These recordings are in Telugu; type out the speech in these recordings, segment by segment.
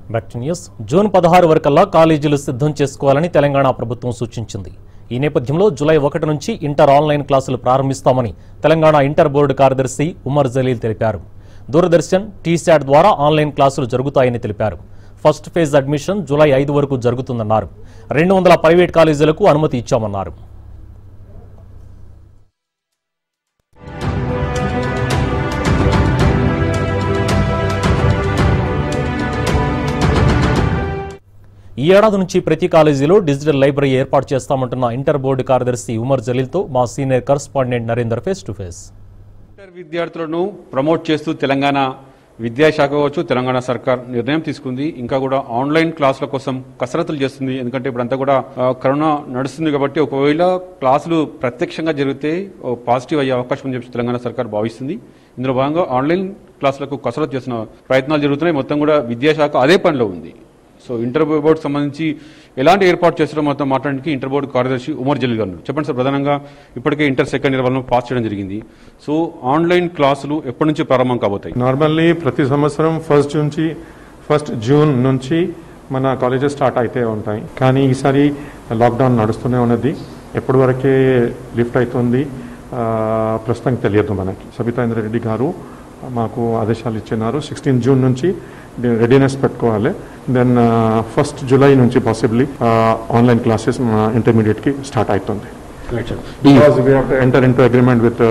బ్యాక్ టు న్యూస్ జూన్ పదహారు వరకల్లా కాలేజీలు సిద్ధం చేసుకోవాలని తెలంగాణ ప్రభుత్వం సూచించింది ఈ నేపథ్యంలో జూలై ఒకటి నుంచి ఇంటర్ ఆన్లైన్ క్లాసులు ప్రారంభిస్తామని తెలంగాణ ఇంటర్ బోర్డు కార్యదర్శి ఉమర్ జలీల్ తెలిపారు దూరదర్శన్ టీశాట్ ద్వారా ఆన్లైన్ క్లాసులు జరుగుతాయని తెలిపారు ఫస్ట్ ఫేజ్ అడ్మిషన్ జూలై ఐదు వరకు జరుగుతుందన్నారు రెండు వందల ప్రైవేట్ కాలేజీలకు అనుమతి ఇచ్చామన్నారు ఈ ఏడాది నుంచి ప్రతి కాలేజీలో డిజిటల్ లైబ్రరీ ఏర్పాటు చేస్తామంటున్న ఇంటర్ బోర్డు కార్యదర్శి ఉమర్ జలీల్తో మా senior correspondent Narender face to face inter విద్యార్థులను ప్రమోట్ చేస్తూ తెలంగాణ విద్యాశాఖ కావచ్చు తెలంగాణ సర్కార్ నిర్ణయం తీసుకుంది ఇంకా కూడా ఆన్లైన్ క్లాసుల కోసం కసరత్తులు చేస్తుంది ఎందుకంటే ఇప్పుడంతా కూడా ఆ, కరోనా నడుస్తుంది కాబట్టి ఒకవేళ క్లాసులు ప్రత్యక్షంగా జరిగితే ఓ పాజిటివ్ అయ్యే అవకాశం అని చెప్పి తెలంగాణ సర్కార్ భావిస్తుంది ఇందులో భాగంగా ఆన్లైన్ క్లాసులకు కసరత్తు చేస్తున్న ప్రయత్నాలు జరుగుతున్నాయి మొత్తం కూడా విద్యాశాఖ అదే పనిలో ఉంది సో ఇంటర్ బోర్డు సంబంధించి ఎలాంటి ఏర్పాటు చేస్తారో మొత్తం మాట్లాడడానికి ఇంటర్ బోర్డు కార్యదర్శి ఉమర్ జలీల్ గారు చెప్పండి సార్ ప్రధానంగా ఇప్పటికే ఇంటర్ సెకండ్ ఇయర్ వాళ్ళను పాస్ చేయడం జరిగింది సో ఆన్లైన్ క్లాసులు ఎప్పటి నుంచి ప్రారంభం కాబోతాయి నార్మల్లీ ప్రతి సంవత్సరం ఫస్ట్ నుంచి ఫస్ట్ జూన్ నుంచి మన కాలేజెస్ స్టార్ట్ అయితే ఉంటాయి కానీ ఈసారి లాక్డౌన్ నడుస్తూనే ఉన్నది ఎప్పటి వరకే లిఫ్ట్ అవుతుంది ఆ, ప్రస్తుతం తెలియదు మనకి సబితా రెడ్డి గారు మాకు ఆదేశాలు ఇచ్చినారు సిక్స్టీన్ జూన్ నుంచి రెడీనెస్ పెట్టుకోవాలి దెన్ ఫస్ట్ జూలై నుంచి పాసిబ్లీ ఆన్లైన్ క్లాసెస్ ఇంటర్మీడియట్కి స్టార్ట్ అవుతుంది because we have to enter in to agreement with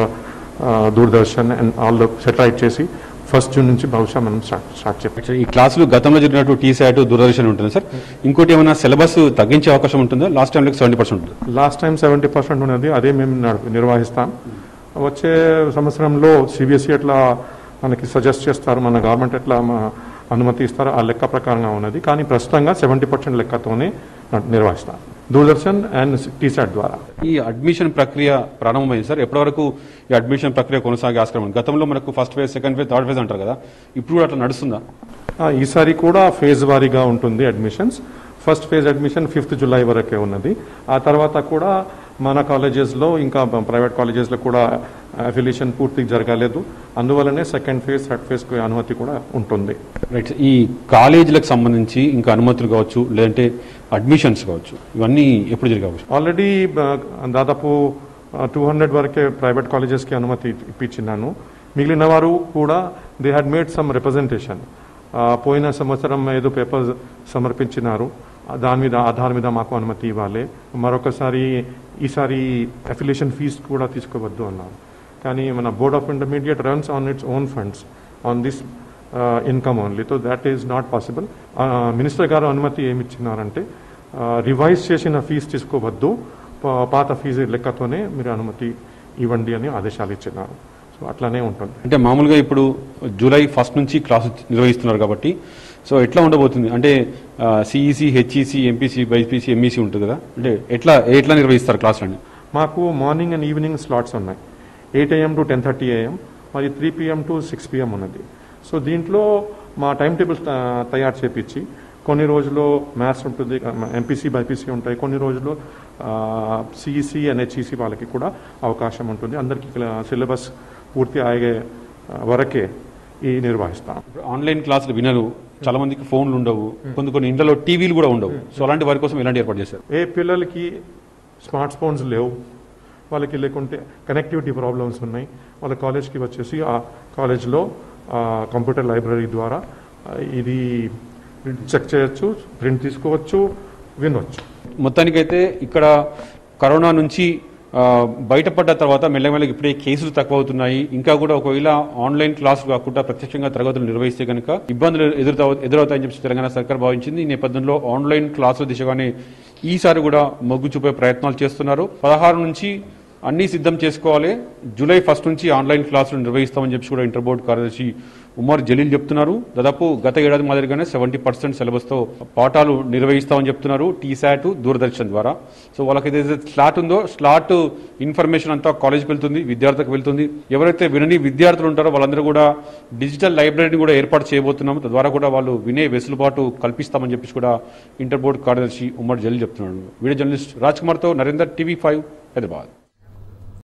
Doordarshan and all satellite చేసి ఫస్ట్ జూన్ నుంచి బహుశా మనం స్టార్ట్ స్టార్ట్ చేయాలి Actually, ఈ క్లాసులు గతంలో జరిగినట్టు టీసాట్ దూరదర్శన్ ఉంటుంది సార్ ఇంకోటి ఏమైనా సిలబస్ తగ్గించే అవకాశం ఉంటుందా లాస్ట్ టైం సెవెంటీ పర్సెంట్ ఉంటుంది లాస్ట్ టైం సెవెంటీ పర్సెంట్ ఉన్నది అదే మేము నడు- నిర్వహిస్తాం వచ్చే సంవత్సరంలో సిబిఎస్ఈ ఎట్లా మనకి సజెస్ట్ చేస్తారు మన గవర్నమెంట్ ఎట్లా మా- అనుమతి ఇస్తారో ఆ లెక్క ప్రకారంగా ఉన్నది కానీ ప్రస్తుతంగా సెవెంటీ పర్సెంట్ లెక్కతోనే న- నిర్వహిస్తాం దూరదర్శన్ అండ్ టీసాట్ ద్వారా ఈ అడ్మిషన్ ప్రక్రియ ప్రారంభమైంది సార్ ఎప్పటి వరకు ఈ అడ్మిషన్ ప్రక్రియ కొనసాగే ఆస్కారం ఉంది గతంలో మనకు first phase second phase third phase అంటారు కదా ఇప్పుడు కూడా అట్లా నడుస్తుందా ఆ, ఈసారి కూడా ఫేజ్ వారీగా ఉంటుంది admissions first phase admission fifth July వరకే ఉన్నది ఆ తర్వాత కూడా మన కాలేజెస్లో ఇంకా ప్రైవేట్ కాలేజెస్లో కూడా అఫిలియేషన్ పూర్తిగా జరగలేదు అందువల్లనే సెకండ్ ఫేజ్ థర్డ్ ఫేజ్కి అనుమతి కూడా ఉంటుంది రైట్ ఈ కాలేజీలకు సంబంధించి ఇంకా అనుమతులు కావచ్చు లేదంటే అడ్మిషన్స్ కావచ్చు ఇవన్నీ ఎప్పుడు జరిగే అవకాశం ఆల్రెడీ దాదాపు టూ హండ్రెడ్ వరకే ప్రైవేట్ కాలేజెస్కి అనుమతి ఇప్పించినాను మిగిలిన వారు కూడా they had made some representation పోయిన సంవత్సరం ఏదో పేపర్ సమర్పించినారు ఆ, దాని మీద ఆధార్ మీద మాకు అనుమతి ఇవ్వాలి మరొకసారి ఈసారి అఫిలియేషన్ ఫీజ్ కూడా తీసుకోవద్దు అన్నారు కానీ మన board of intermediate runs on its own funds on this income only so that is not possible minister గారు అనుమతి ఏమి ఇచ్చినారంటే రివైజ్ చేసిన ఫీజు తీసుకోవద్దు పా- పాత ఫీజు లెక్కతోనే మీరు అనుమతి ఇవ్వండి అని ఆదేశాలు ఇచ్చినారు సో అట్లానే ఉంటుంది అంటే మామూలుగా ఇప్పుడు జూలై ఫస్ట్ నుంచి క్లాసు నిర్వహిస్తున్నారు కాబట్టి సో ఎట్లా ఉండబోతుంది అంటే CEC HEC MPC BiPC MEC ఉంటుంది కదా అంటే ఎట్లా ఎట్లా నిర్వహిస్తారు క్లాసులన్నీ మాకు మార్నింగ్ అండ్ ఈవినింగ్ స్లాట్స్ ఉన్నాయి eight AM to ten thirty AM మరి three PM to six PM ఉన్నది సో దీంట్లో మా టైం టేబుల్ తయారు చేపించి కొన్ని రోజులు మ్యాథ్స్ ఉంటుంది ఎంపీసీ బైపీసీ ఉంటాయి కొన్ని రోజులు సిఈసి అండ్ హెచ్ఈసి వాళ్ళకి కూడా అవకాశం ఉంటుంది అందరికీ సిలబస్ పూర్తి అయ్యే ఆ, వరకే ఈ నిర్వహిస్తాం ఇప్పుడు ఆన్లైన్ క్లాసులు వినరు చాలా మందికి ఫోన్లు ఉండవు కొన్ని కొన్ని ఇంట్లో టీవీలు కూడా ఉండవు సో అలాంటి వారి కోసం ఎలాంటి ఏర్పాటు చేశారు ఏ పిల్లలకి స్మార్ట్ ఫోన్స్ లేవు వాళ్ళకి లేకుంటే కనెక్టివిటీ ప్రాబ్లమ్స్ ఉన్నాయి వాళ్ళ కాలేజ్కి వచ్చేసి ఆ కాలేజ్లో కంప్యూటర్ లైబ్రరీ ద్వారా ఆ, ఇది చెక్ చేయొచ్చు ప్రింట్ తీసుకోవచ్చు వినొచ్చు మొత్తానికైతే ఇక్కడ కరోనా నుంచి ఆ, బయటపడ్డ తర్వాత మెల్లమెల్లగా ఇప్పుడే కేసులు తక్కువ అవుతున్నాయి ఇంకా కూడా ఒకవేళ ఆన్లైన్ క్లాసులు కాకుండా ప్రత్యక్షంగా తరగతులు నిర్వహిస్తే కనుక ఇబ్బందులు ఎదురుతావు ఎదురవుతాయని చెప్పి తెలంగాణ సర్కార్ భావించింది ఈ నేపథ్యంలో ఆన్లైన్ క్లాసుల దిశగానే ఈసారి కూడా మొగ్గు చూపే ప్రయత్నాలు చేస్తున్నారు పదహారు నుంచి అన్ని సిద్ధం చేసుకోవాలి జూలై ఫస్ట్ నుంచి ఆన్లైన్ క్లాసులు నిర్వహిస్తామని చెప్పి కూడా ఇంటర్ బోర్డు కార్యదర్శి ఉమర్ జలీల్ చెప్తున్నారు దాదాపు గత ఏడాది మాదిరిగానే సెవెంటీ పర్సెంట్ సిలబస్తో పాఠాలు నిర్వహిస్తామని చెప్తున్నారు టీశాట్ దూరదర్శన్ ద్వారా సో వాళ్ళకి ఏదైతే స్లాట్ ఉందో స్లాట్ ఇన్ఫర్మేషన్ అంతా కాలేజ్కి వెళ్తుంది విద్యార్థులకు వెళ్తుంది ఎవరైతే వినని విద్యార్థులు ఉంటారో వాళ్ళందరూ కూడా డిజిటల్ లైబ్రరీని కూడా ఏర్పాటు చేయబోతున్నాం తద్వారా కూడా వాళ్ళు వినే వెసులుబాటు కల్పిస్తామని చెప్పేసి కూడా ఇంటర్ బోర్డు కార్యదర్శి ఉమర్ జలీల్ చెప్తున్నాడు వీడియో జర్నలిస్ట్ రాజ్ కుమార్తో నరేందర్ టీవీ ఫైవ్ హైదరాబాద్